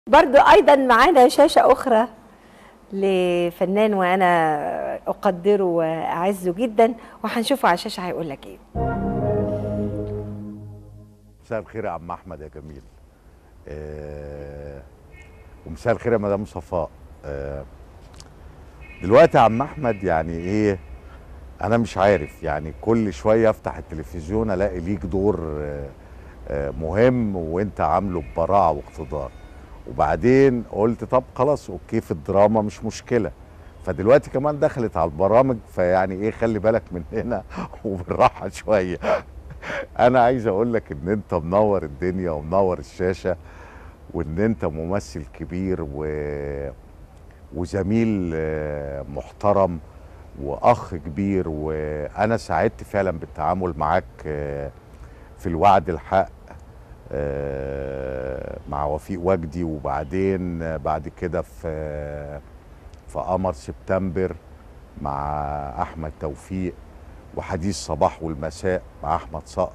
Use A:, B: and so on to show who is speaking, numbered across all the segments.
A: برضو ايضا معانا شاشه اخرى لفنان وانا اقدره واعزه جدا وهنشوفه على الشاشه هيقول لك ايه
B: مساء الخير يا عم احمد يا جميل آه ومساء الخير يا مدام صفاء آه دلوقتي يا عم احمد يعني ايه انا مش عارف يعني كل شويه افتح التلفزيون الاقي ليك دور آه آه مهم وانت عامله ببراعه واقتدار وبعدين قلت طب خلاص اوكي في الدراما مش مشكله فدلوقتي كمان دخلت على البرامج فيعني ايه خلي بالك من هنا وبالراحه شويه انا عايز اقول لك ان انت منور الدنيا ومنور الشاشه وان انت ممثل كبير و... وزميل آه، محترم واخ كبير وانا سعدت فعلا بالتعامل معاك آه، في الوعد الحق آه، مع وفيق وجدي وبعدين آه، بعد كده في في قمر سبتمبر مع احمد توفيق وحديث صباح والمساء مع احمد صقر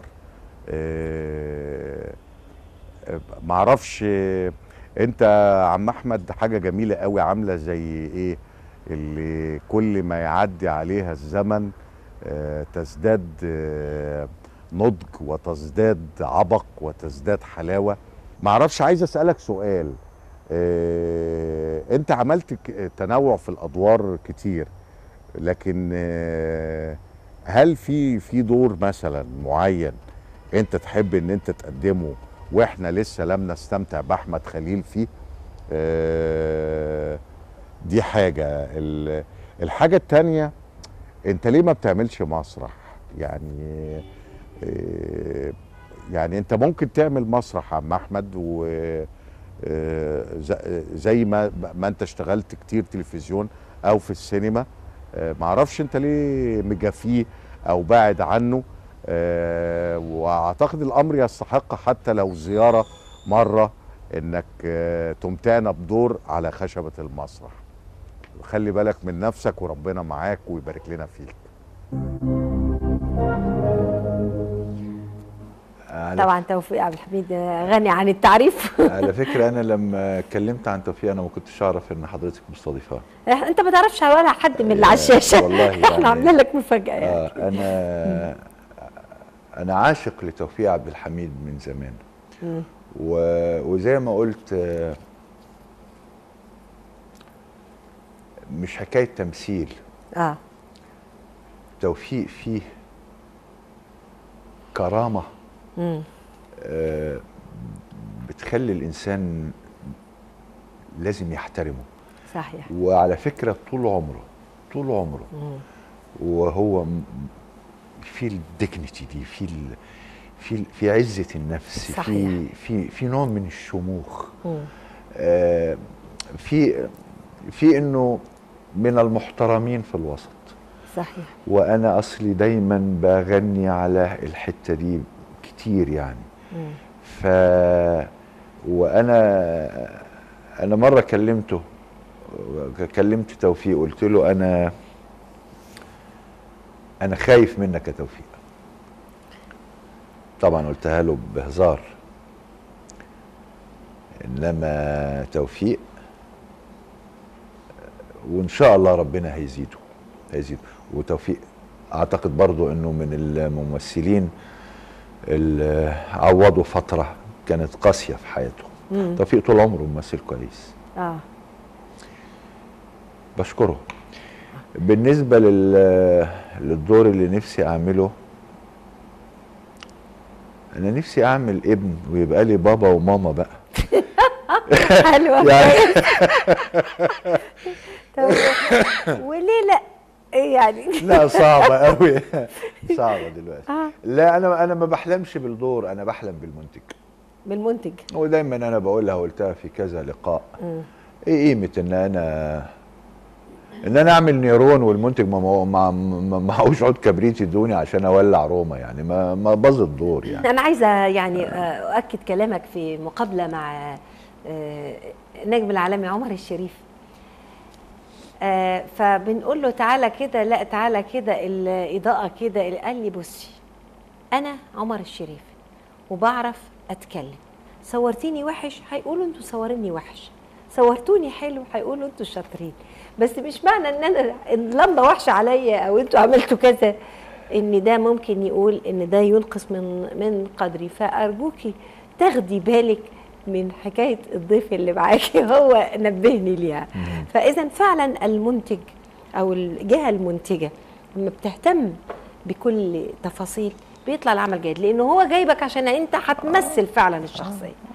B: آه، آه، معرفش آه، انت عم احمد حاجه جميله قوي عامله زي ايه اللي كل ما يعدي عليها الزمن آه، تزداد آه، نضج وتزداد عبق وتزداد حلاوه معرفش عايز اسالك سؤال آه، انت عملت ك- تنوع في الادوار كتير لكن آه، هل في في دور مثلا معين انت تحب ان انت تقدمه واحنا لسه لم نستمتع باحمد خليل فيه آه، دي حاجه ال- الحاجه التانيه انت ليه ما بتعملش مسرح يعني آه، يعني انت ممكن تعمل مسرح يا عم احمد و آه، ز- زي ما ما انت اشتغلت كتير تلفزيون او في السينما آه، معرفش انت ليه مجافيه او بعد عنه آه، واعتقد الامر يستحق حتى لو زياره مره انك آه، تمتعنا بدور على خشبه المسرح خلي بالك من نفسك وربنا معاك ويبارك لنا فيك
C: على,
A: طبعا توفيق عبد الحميد غني عن التعريف
C: على فكره انا لما اتكلمت عن توفيق انا ما كنتش اعرف ان حضرتك مستضيفاه
A: انت ما تعرفش ولا حد من اللي على الشاشه
C: والله
A: احنا
C: يعني-
A: عاملين لك مفاجاه يعني.
C: آه انا انا عاشق لتوفيق عبد الحميد من زمان
A: مم.
C: و- وزي ما قلت آه، مش حكايه تمثيل
A: اه
C: توفيق فيه كرامه
A: مم.
C: آه، بتخلي الانسان لازم يحترمه
A: صحيح
C: وعلى فكره طول عمره طول عمره
A: مم.
C: وهو م- في الديجنتي دي في ال في ال في عزه النفس
A: صحيح.
C: في في في نوع من الشموخ
A: مم.
C: آه، في في انه من المحترمين في الوسط
A: صحيح
C: وانا اصلي دايما بغني على الحته دي كتير يعني
A: مم.
C: ف وانا انا مره كلمته كلمت توفيق قلت له انا انا خايف منك يا توفيق طبعا قلتها له بهزار انما توفيق وان شاء الله ربنا هيزيده هيزيده وتوفيق اعتقد برضو انه من الممثلين اللي عوضوا فتره كانت قاسيه في حياته
A: مم.
C: توفيق طول عمره ممثل كويس
A: اه
C: بشكره بالنسبه لل للدور اللي نفسي اعمله انا نفسي اعمل ابن ويبقى لي بابا وماما بقى
A: حلوه
C: يعني
A: طب وليه لا إيه يعني
C: لا صعبه قوي صعبه دلوقتي
A: آه.
C: لا انا انا ما بحلمش بالدور انا بحلم بالمنتج
A: بالمنتج
C: ودايما انا بقولها قلتها في كذا لقاء
A: مم.
C: ايه قيمه ان انا ان انا اعمل نيرون والمنتج ما ما ما معهوش عود كبريت يدوني عشان اولع روما يعني ما ما باظ الدور يعني
A: انا عايزه يعني آه، اؤكد كلامك في مقابله مع آه، النجم العالمي عمر الشريف آه، فبنقول له تعالى كده لا تعالى كده الاضاءه كده قال لي بصي انا عمر الشريف وبعرف اتكلم صورتيني وحش هيقولوا انتوا صوريني وحش صورتوني حلو هيقولوا انتوا شاطرين بس مش معنى ان انا اللمبه وحشه عليا او انتوا عملتوا كذا ان ده ممكن يقول ان ده ينقص من من قدري فارجوكي تاخدي بالك من حكايه الضيف اللي معاكي هو نبهني ليها فاذا فعلا المنتج او الجهه المنتجه لما بتهتم بكل تفاصيل بيطلع العمل جيد لانه هو جايبك عشان انت هتمثل فعلا الشخصيه